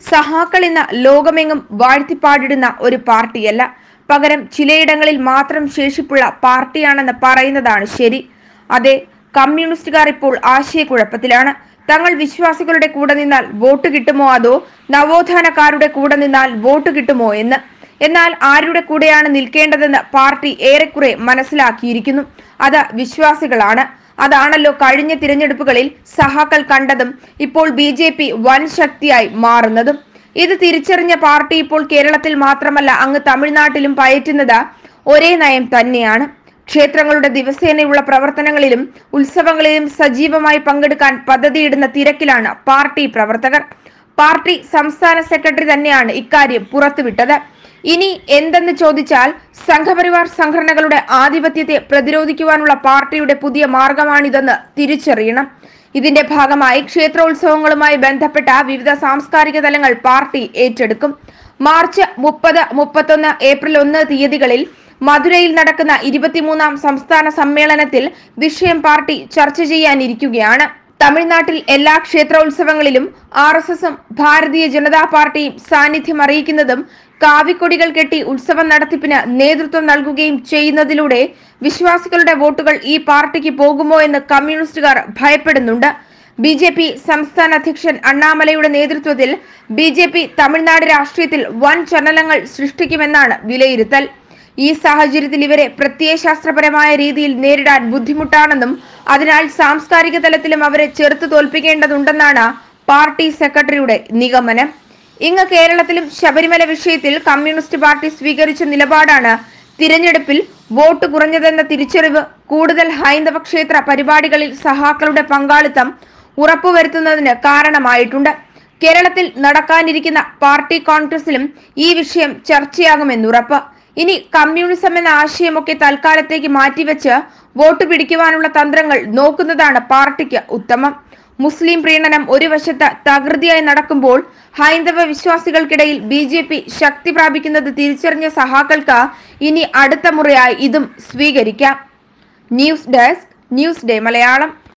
സഹാക്കൾ എന്ന ലോകമെങ്ങും വാഴ്ത്തിപ്പാടിടുന്ന ഒരു പാർട്ടിയല്ല പകരം ചിലയിടങ്ങളിൽ മാത്രം ശേഷിപ്പുള്ള പാർട്ടിയാണെന്ന് പറയുന്നതാണ് ശരി അതെ കമ്മ്യൂണിസ്റ്റുകാർ ഇപ്പോൾ ആശയക്കുഴപ്പത്തിലാണ് തങ്ങൾ വിശ്വാസികളുടെ കൂടെ നിന്നാൽ വോട്ട് കിട്ടുമോ അതോ നവോത്ഥാനക്കാരുടെ കൂടെ നിന്നാൽ വോട്ട് കിട്ടുമോ എന്ന് എന്നാൽ ആരുടെ കൂടെയാണ് നിൽക്കേണ്ടതെന്ന് പാർട്ടി ഏറെക്കുറെ മനസ്സിലാക്കിയിരിക്കുന്നു അത് വിശ്വാസികളാണ് അതാണല്ലോ കഴിഞ്ഞ തിരഞ്ഞെടുപ്പുകളിൽ സഹാക്കൾ കണ്ടതും ഇപ്പോൾ ബി ജെ പി വൻ ശക്തിയായി മാറുന്നതും ഇത് തിരിച്ചറിഞ്ഞ പാർട്ടി ഇപ്പോൾ കേരളത്തിൽ മാത്രമല്ല അങ്ങ് തമിഴ്നാട്ടിലും പയറ്റുന്നത് ഒരേ നയം തന്നെയാണ് ക്ഷേത്രങ്ങളുടെ ദിവസേനയുള്ള പ്രവർത്തനങ്ങളിലും ഉത്സവങ്ങളിലും സജീവമായി പങ്കെടുക്കാൻ പദ്ധതിയിടുന്ന തിരക്കിലാണ് പാർട്ടി പ്രവർത്തകർ പാർട്ടി സംസ്ഥാന സെക്രട്ടറി തന്നെയാണ് ഇക്കാര്യം പുറത്തുവിട്ടത് ഇനി എന്തെന്ന് ചോദിച്ചാൽ സംഘപരിവാർ സംഘടനകളുടെ ആധിപത്യത്തെ പ്രതിരോധിക്കുവാനുള്ള പാർട്ടിയുടെ പുതിയ മാർഗമാണിതെന്ന് തിരിച്ചറിയണം ഇതിന്റെ ഭാഗമായി ക്ഷേത്രോത്സവങ്ങളുമായി ബന്ധപ്പെട്ട വിവിധ സാംസ്കാരിക തലങ്ങൾ പാർട്ടി ഏറ്റെടുക്കും മാർച്ച് മുപ്പത് മുപ്പത്തൊന്ന് ഏപ്രിൽ ഒന്ന് തീയതികളിൽ മധുരയിൽ നടക്കുന്ന ഇരുപത്തിമൂന്നാം സംസ്ഥാന സമ്മേളനത്തിൽ വിഷയം പാർട്ടി ചർച്ച ചെയ്യാനിരിക്കുകയാണ് തമിഴ്നാട്ടിൽ എല്ലാ ക്ഷേത്രോത്സവങ്ങളിലും ആർ എസ് എസും ഭാരതീയ ജനതാ പാർട്ടിയും സാന്നിധ്യം അറിയിക്കുന്നതും കാവിക്കൊടികൾ കെട്ടി ഉത്സവം നടത്തിപ്പിന് നേതൃത്വം നൽകുകയും ചെയ്യുന്നതിലൂടെ വിശ്വാസികളുടെ വോട്ടുകൾ ഈ പാർട്ടിക്ക് പോകുമോ എന്ന് കമ്മ്യൂണിസ്റ്റുകാർ ഭയപ്പെടുന്നുണ്ട് ബി ജെ പി സംസ്ഥാന അധ്യക്ഷൻ അണ്ണാമലയുടെ നേതൃത്വത്തിൽ ബി ജെ പി തമിഴ്നാട് രാഷ്ട്രീയത്തിൽ വൻ ചലനങ്ങൾ സൃഷ്ടിക്കുമെന്നാണ് വിലയിരുത്തൽ ഈ സാഹചര്യത്തിൽ ഇവരെ പ്രത്യയശാസ്ത്രപരമായ രീതിയിൽ നേരിടാൻ ബുദ്ധിമുട്ടാണെന്നും അതിനാൽ സാംസ്കാരിക തലത്തിലും അവരെ ചെറുത്തു തോൽപ്പിക്കേണ്ടതുണ്ടെന്നാണ് പാർട്ടി സെക്രട്ടറിയുടെ നിഗമനം ഇങ്ങ് കേരളത്തിലും ശബരിമല വിഷയത്തിൽ കമ്മ്യൂണിസ്റ്റ് പാർട്ടി സ്വീകരിച്ച നിലപാടാണ് തിരഞ്ഞെടുപ്പിൽ വോട്ട് കുറഞ്ഞതെന്ന തിരിച്ചറിവ് കൂടുതൽ ഹൈന്ദവ ക്ഷേത്ര പരിപാടികളിൽ സഹാക്കളുടെ പങ്കാളിത്തം ഉറപ്പുവരുത്തുന്നതിന് കാരണമായിട്ടുണ്ട് കേരളത്തിൽ നടക്കാനിരിക്കുന്ന പാർട്ടി കോൺഗ്രസിലും ഈ വിഷയം ചർച്ചയാകുമെന്നുറപ്പ് ഇനി കമ്മ്യൂണിസം എന്ന ആശയമൊക്കെ തൽക്കാലത്തേക്ക് മാറ്റിവെച്ച് വോട്ട് പിടിക്കുവാനുള്ള തന്ത്രങ്ങൾ നോക്കുന്നതാണ് പാർട്ടിക്ക് ഉത്തമം മുസ്ലിം പ്രീണനം ഒരു വശത്ത് തകൃതിയായി നടക്കുമ്പോൾ ഹൈന്ദവ വിശ്വാസികൾക്കിടയിൽ ബി ജെ പി ശക്തി പ്രാപിക്കുന്നത് തിരിച്ചറിഞ്ഞ സഹാക്കൾക്ക് ഇനി അടുത്ത മുറയായി ഇതും സ്വീകരിക്കാം news desk news day Malayalam